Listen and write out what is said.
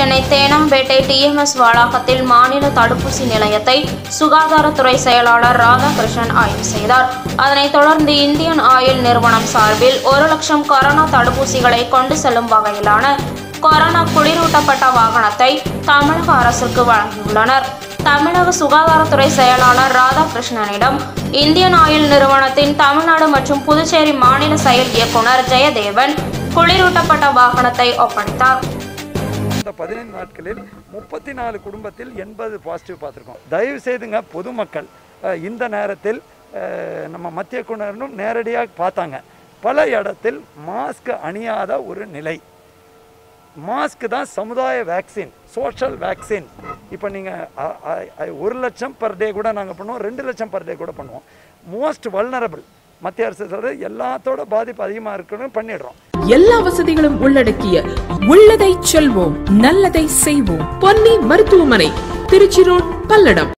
Chennai Teynampet TMS வளாகத்தில் மாநில தடுப்பூசி நிலையத்தை சுகாதாரத்துறை செயலாளர் ராதாகிருஷ்ணன் ஆய்வு செய்தார் அதனைத் தொடர்ந்து இந்தியன் ஆயில் நிறுவனம் சார்பில் ஒரு லட்சம் கொரோனா தடுப்பூசிகளை கொண்டு செல்லும் வகையிலான கொரோனா குளிரூட்டப்பட்ட வாகனத்தை தமிழக அரசுக்கு வழங்கியுள்ளனர் தமிழக சுகாதாரத்துறை செயலாளர் ராதாகிருஷ்ணனிடம் இந்தியன் ஆயில் நிறுவனத்தின் தமிழ்நாடு மற்றும் புதுச்சேரி மாநில செயல் இயக்குனர் ஜெயதேவன் குளிரூட்டப்பட்ட வாகனத்தை ஒப்படைத்தார் இந்த பதினைந்து நாட்களில் முப்பத்தி நாலு குடும்பத்தில் எண்பது பாசிட்டிவ் பார்த்துருக்கோம் தயவு செய்துங்க பொதுமக்கள் அஹ், இந்த நேரத்தில் அஹ், நம்ம மத்திய குணரும் நேரடியாக பார்த்தாங்க பல இடத்தில் மாஸ்க் அணியாத ஒரு நிலை மாஸ்க் தான் சமுதாய வேக்சின் சோஷியல் வேக்சின் இப்போ நீங்கள் ஒரு லட்சம் பர் டே கூட நாங்கள் பண்ணுவோம் ரெண்டு லட்சம் பர் டே கூட பண்ணுவோம் மோஸ்ட் வல்னரபிள் மத்திய அரசு சொல்கிறது எல்லாத்தோட பாதிப்பு அதிகமாக இருக்குன்னு பண்ணிடுறோம் எல்லா வசதிகளும் உள்ளடக்கிய உள்ளதை செல்வோம் நல்லதை செய்வோம் பொன்னி மருத்துவமனை திருச்சி ரோட் பல்லடம்